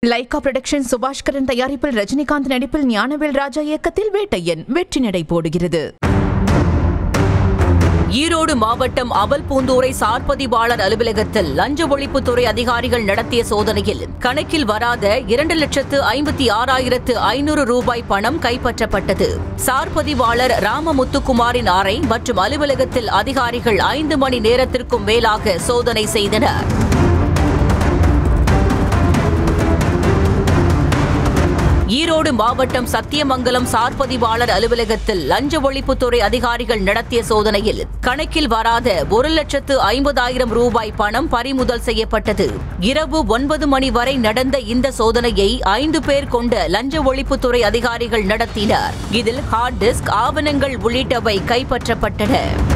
Lyca production Subaskaran தயாரிப்பில் ரஜினிகாந்த் நடிப்பில் ஞானவேல் ராஜா இயக்கத்தில் வேட்டையன் வெற்றி நடை போடுகிறது ஈரோடு மாவட்டம் அவல்பூந்தூரை சார்பதிவாளர் அலுவலகத்தில் லஞ்ச ஒழிப்புத்துறை அதிகாரிகள் நடத்திய சோதனையில் கணக்கில் வராத இரண்டு லட்சத்து ஐம்பத்தி ஆறாயிரத்து ஐநூறு ரூபாய் பணம் கைப்பற்றப்பட்டது சார்பதிவாளர் ராமமுத்துக்குமாரின் அறை மற்றும் அலுவலகத்தில் அதிகாரிகள் ஐந்து மணி நேரத்திற்கும் மேலாக சோதனை செய்தனர் ஈரோடு மாவட்டம் சத்தியமங்கலம் சார்பதிவாளர் அலுவலகத்தில் லஞ்ச ஒழிப்புத்துறை அதிகாரிகள் நடத்திய சோதனையில் கணக்கில் வராத ஒரு லட்சத்து ஐம்பதாயிரம் ரூபாய் பணம் பறிமுதல் செய்யப்பட்டது இரவு ஒன்பது மணி வரை நடந்த இந்த சோதனையை ஐந்து பேர் கொண்ட லஞ்ச ஒழிப்புத்துறை அதிகாரிகள் நடத்தினர் இதில் ஹார்ட் டிஸ்க் ஆவணங்கள் உள்ளிட்டவை கைப்பற்றப்பட்டன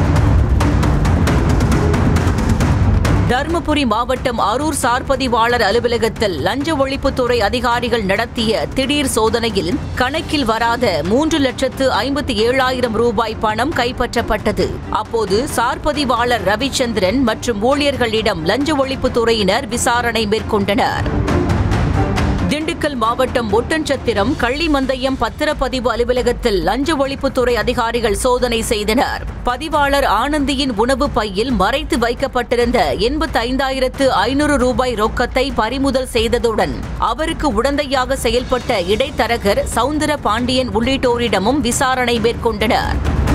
தருமபுரி மாவட்டம் அரூர் சார்பதிவாளர் அலுவலகத்தில் லஞ்ச ஒழிப்புத்துறை அதிகாரிகள் நடத்திய திடீர் சோதனையில் கணக்கில் வராத மூன்று லட்சத்து ஐம்பத்தி ஏழாயிரம் ரூபாய் பணம் கைப்பற்றப்பட்டது அப்போது சார்பதிவாளர் ரவிச்சந்திரன் மற்றும் ஊழியர்களிடம் லஞ்ச ஒழிப்புத்துறையினர் விசாரணை மேற்கொண்டனர் திண்டுக்கல் மாவட்டம் ஒட்டன்சத்திரம் கள்ளிமந்தயம் பத்திரப்பதிவு அலுவலகத்தில் லஞ்ச ஒழிப்புத்துறை அதிகாரிகள் சோதனை செய்தனர் பதிவாளர் ஆனந்தியின் உணவு பையில் மறைத்து வைக்கப்பட்டிருந்த எண்பத்தி ஐந்தாயிரத்து ஐநூறு ரூபாய் ரொக்கத்தை பறிமுதல் செய்ததுடன் அவருக்கு உடந்தையாக செயல்பட்ட இடைத்தரகர் சவுந்தர பாண்டியன் உள்ளிட்டோரிடமும் விசாரணை மேற்கொண்டனர்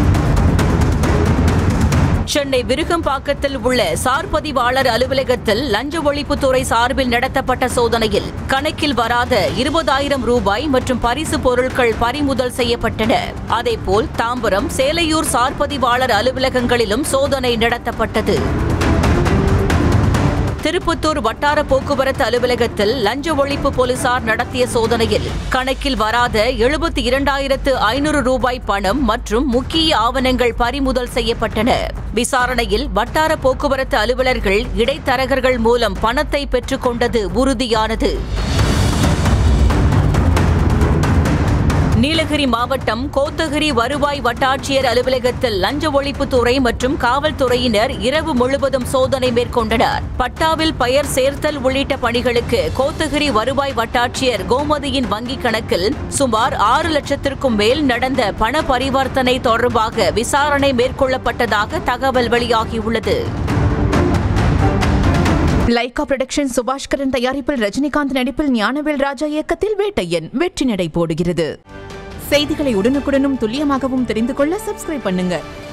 சென்னை விருகம்பாக்கத்தில் உள்ள சார் பதிவாளர் அலுவலகத்தில் லஞ்ச ஒழிப்புத்துறை சார்பில் நடத்தப்பட்ட சோதனையில் கணக்கில் வராத இருபதாயிரம் ரூபாய் மற்றும் பரிசு பொருட்கள் பறிமுதல் செய்யப்பட்டன அதேபோல் தாம்பரம் சேலையூர் சார் பதிவாளர் அலுவலகங்களிலும் சோதனை நடத்தப்பட்டது திருப்பத்தூர் வட்டார போக்குவரத்து அலுவலகத்தில் லஞ்ச ஒழிப்பு போலீசார் நடத்திய சோதனையில் கணக்கில் வராத எழுபத்தி இரண்டாயிரத்து ஐநூறு ரூபாய் பணம் மற்றும் முக்கிய ஆவணங்கள் பறிமுதல் செய்யப்பட்டன விசாரணையில் வட்டார போக்குவரத்து அலுவலர்கள் இடைத்தரகர்கள் மூலம் பணத்தை பெற்றுக்கொண்டது உறுதியானது நீலகிரி மாவட்டம் கோத்தகிரி வருவாய் வட்டாட்சியர் அலுவலகத்தில் லஞ்ச ஒழிப்புத்துறை மற்றும் காவல்துறையினர் இரவு முழுவதும் சோதனை மேற்கொண்டனர் பட்டாவில் பெயர் சேர்த்தல் உள்ளிட்ட பணிகளுக்கு கோத்தகிரி வருவாய் வட்டாட்சியர் கோமதியின் வங்கிக் கணக்கில் சுமார் ஆறு லட்சத்திற்கும் மேல் நடந்த பண பரிவர்த்தனை தொடர்பாக விசாரணை மேற்கொள்ளப்பட்டதாக தகவல் வெளியாகியுள்ளது லைகா புரொடக்ஷன் சுபாஷ்கரன் தயாரிப்பில் ரஜினிகாந்த் நடிப்பில் ஞானவேல் ராஜா இயக்கத்தில் வேட்டையன் வெற்றி நடை போடுகிறது செய்திகளை உடனுக்குடனும் துல்லியமாகவும் தெரிந்து கொள்ள சப்ஸ்கிரைப் பண்ணுங்க